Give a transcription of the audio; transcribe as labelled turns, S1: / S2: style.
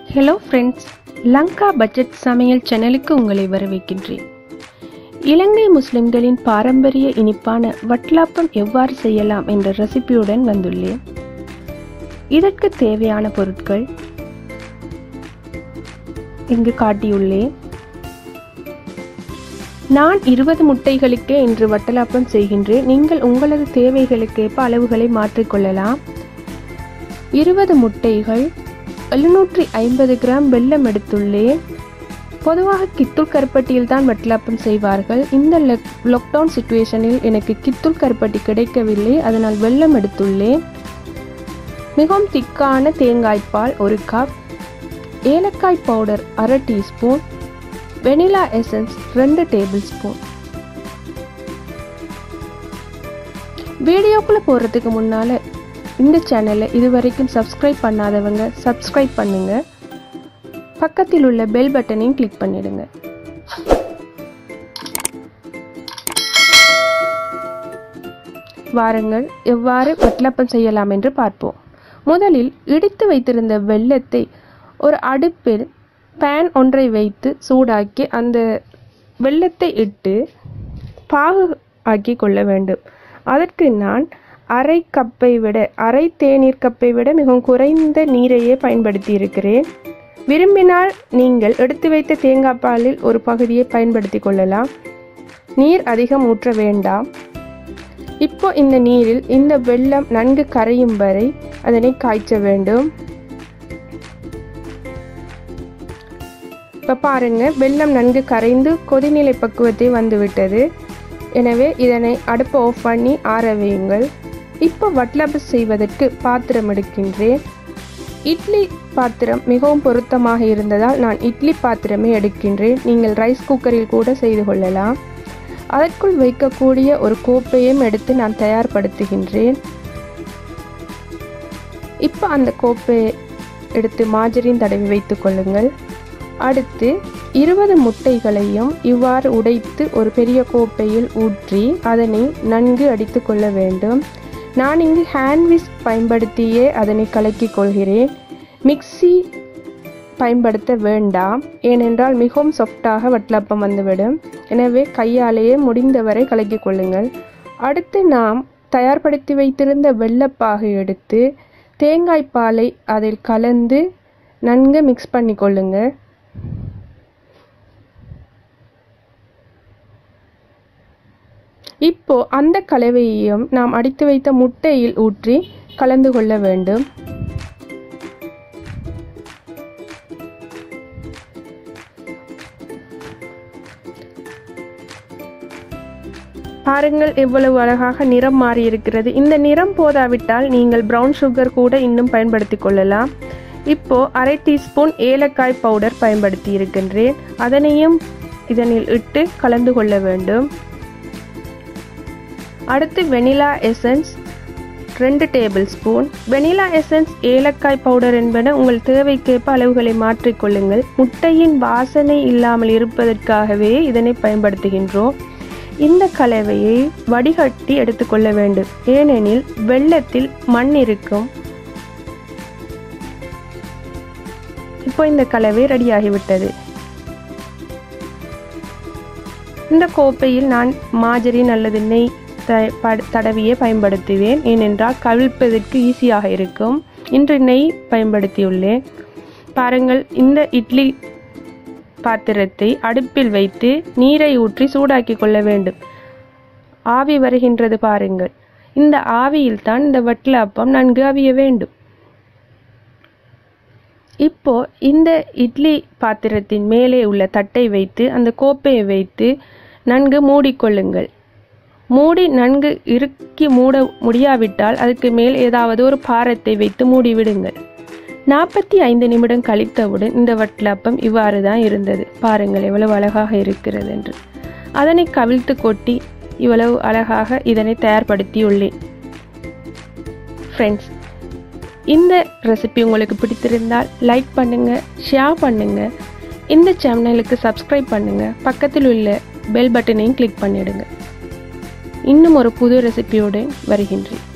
S1: hello friends Lanka budget சமையல் சேனலுக்கு உங்களை வரவேற்கின்றேன் இலங்கை முஸ்லிம்களின் பாரம்பரிய இனிப்பான வட்லாப்பம் எவ்வாறு செய்யலாம் என்ற ரெசிபியுடன் வந்துள்ளேன் இதற்கு தேவையான பொருட்கள் இங்கு காட்டியுள்ளேன் நான் இருபது முட்டைகளுக்கே இன்று வட்டலாப்பம் செய்கின்றேன் நீங்கள் உங்களது தேவைகளுக்கேற்ப அளவுகளை மாற்றிக்கொள்ளலாம் இருபது முட்டைகள் எழுநூற்றி ஐம்பது கிராம் வெல்லம் எடுத்துள்ளேன் பொதுவாக கித்தூள் கருப்பட்டியில் தான் வட்டலாப்பம் செய்வார்கள் இந்த லாக்டவுன் சுச்சுவேஷனில் எனக்கு கித்தூள் கருப்பட்டி கிடைக்கவில்லை அதனால் வெல்லம் எடுத்துள்ளேன் மிகவும் திக்கான தேங்காய்ப்பால் ஒரு கப் ஏலக்காய் பவுடர் அரை டீஸ்பூன் வெனிலா எசன்ஸ் ரெண்டு டேபிள் ஸ்பூன் வீடியோக்குள்ளே போகிறதுக்கு முன்னால் இந்த சேனலை இதுவரைக்கும் சப்ஸ்கிரைப் பண்ணாதவங்க சப்ஸ்கிரைப் பண்ணுங்க பக்கத்தில் உள்ள பெல் பட்டனையும் கிளிக் பண்ணிடுங்க வாருங்கள் எவ்வாறு வட்டலப்பம் செய்யலாம் என்று பார்ப்போம் முதலில் இடித்து வைத்திருந்த வெள்ளத்தை ஒரு அடுப்பில் பேன் ஒன்றை வைத்து சூடாக்கி அந்த வெள்ளத்தை இட்டு பாகு ஆக்கி கொள்ள வேண்டும் அதற்கு நான் அரை கப்பை விட அரை தேநீர் கப்பை விட மிகவும் குறைந்த நீரையே பயன்படுத்தி இருக்கிறேன் விரும்பினால் நீங்கள் எடுத்து வைத்த தேங்காய் பாலில் ஒரு பகுதியை பயன்படுத்தி கொள்ளலாம் நீர் அதிகம் ஊற்ற வேண்டாம் இப்போ இந்த நீரில் இந்த வெள்ளம் நன்கு கரையும் வரை அதனை காய்ச்ச வேண்டும் இப்போ பாருங்க வெள்ளம் நன்கு கரைந்து கொதிநிலை பக்குவத்தை வந்துவிட்டது எனவே இதனை அடுப்பை ஆஃப் பண்ணி ஆற வையுங்கள் இப்போ வட்லப்பு செய்வதற்கு பாத்திரம் எடுக்கின்றேன் இட்லி பாத்திரம் மிகவும் பொருத்தமாக இருந்ததால் நான் இட்லி பாத்திரமே எடுக்கின்றேன் நீங்கள் ரைஸ் குக்கரில் கூட செய்து கொள்ளலாம் அதற்குள் வைக்கக்கூடிய ஒரு கோப்பையும் எடுத்து நான் தயார்படுத்துகின்றேன் இப்போ அந்த கோப்பையை எடுத்து மாஜரின் தடவி வைத்துக் கொள்ளுங்கள் அடுத்து இருபது முட்டைகளையும் இவ்வாறு உடைத்து ஒரு பெரிய கோப்பையில் ஊற்றி அதனை நன்கு அடித்து கொள்ள வேண்டும் நான் இங்கு ஹேண்ட் விஸ்க் பயன்படுத்தியே அதனை கலக்கிக் கொள்கிறேன் மிக்சி பயன்படுத்த வேண்டாம் ஏனென்றால் மிகவும் சாஃப்டாக வட்டலப்பம் வந்துவிடும் எனவே கையாலேயே முடிந்தவரை கலக்கிக் கொள்ளுங்கள் அடுத்து நாம் தயார்படுத்தி வைத்திருந்த வெள்ளப்பாகு எடுத்து தேங்காய் பாலை அதில் கலந்து நன்கு மிக்ஸ் பண்ணி கொள்ளுங்கள் இப்போ அந்த கலவையையும் நாம் அடித்து வைத்த முட்டையில் ஊற்றி கலந்து கொள்ள வேண்டும் பாருங்கள் எவ்வளவு அழகாக நிறம் மாறி இருக்கிறது இந்த நிறம் போதாவிட்டால் நீங்கள் ப்ரௌன் சுகர் கூட இன்னும் பயன்படுத்தி கொள்ளலாம் இப்போ அரை டீஸ்பூன் ஏலக்காய் பவுடர் பயன்படுத்தி இருக்கின்றேன் அதனையும் இதனில் இட்டு கலந்து கொள்ள வேண்டும் அடுத்து வெனிலா எசன்ஸ் ரெண்டு டேபிள் ஸ்பூன் வெனிலா எசன்ஸ் ஏலக்காய் பவுடர் என்பன உங்கள் தேவைக்கேற்ப அளவுகளை மாற்றிக்கொள்ளுங்கள் முட்டையின் வாசனை இல்லாமல் இருப்பதற்காகவே இதனை பயன்படுத்துகின்றோம் இந்த கலவையை வடிகட்டி எடுத்துக்கொள்ள வேண்டும் ஏனெனில் வெள்ளத்தில் மண் இருக்கும் இப்போ இந்த கலவை ரெடியாகிவிட்டது இந்த கோப்பையில் நான் மாஜரின் அல்லது நெய் தடவியே பயன்படுத்துவேன் ஏனென்றால் கவிழ்ப்பதற்கு ஈஸியாக இருக்கும் இன்று நெய் பயன்படுத்தியுள்ளேன் பாருங்கள் இந்த இட்லி பாத்திரத்தை அடுப்பில் வைத்து நீரை ஊற்றி சூடாக்கி கொள்ள வேண்டும் ஆவி வருகின்றது பாருங்கள் இந்த ஆவியில் தான் இந்த வட்டலாப்பம் நன்கு அவிய வேண்டும் இப்போ இந்த இட்லி பாத்திரத்தின் மேலே உள்ள தட்டை வைத்து அந்த கோப்பையை வைத்து நன்கு மூடிக்கொள்ளுங்கள் மூடி நன்கு இறுக்கி மூட முடியாவிட்டால் அதுக்கு மேல் ஏதாவது ஒரு பாரத்தை வைத்து மூடி விடுங்கள் நாற்பத்தி ஐந்து நிமிடம் கழித்தவுடன் இந்த வட்டலாப்பம் இவ்வாறு தான் இருந்தது பாருங்கள் எவ்வளவு அழகாக இருக்கிறது என்று அதனை கவிழ்த்து கொட்டி இவ்வளவு அழகாக இதனை தயார்படுத்தியுள்ளேன் ஃப்ரெண்ட்ஸ் இந்த ரெசிபி உங்களுக்கு பிடித்திருந்தால் லைக் பண்ணுங்க ஷேர் பண்ணுங்க இந்த சேனலுக்கு சப்ஸ்கிரைப் பண்ணுங்க பக்கத்தில் உள்ள பெல் பட்டனையும் கிளிக் பண்ணிடுங்க இன்னும் ஒரு புது ரெசிபியோடு வருகின்றேன்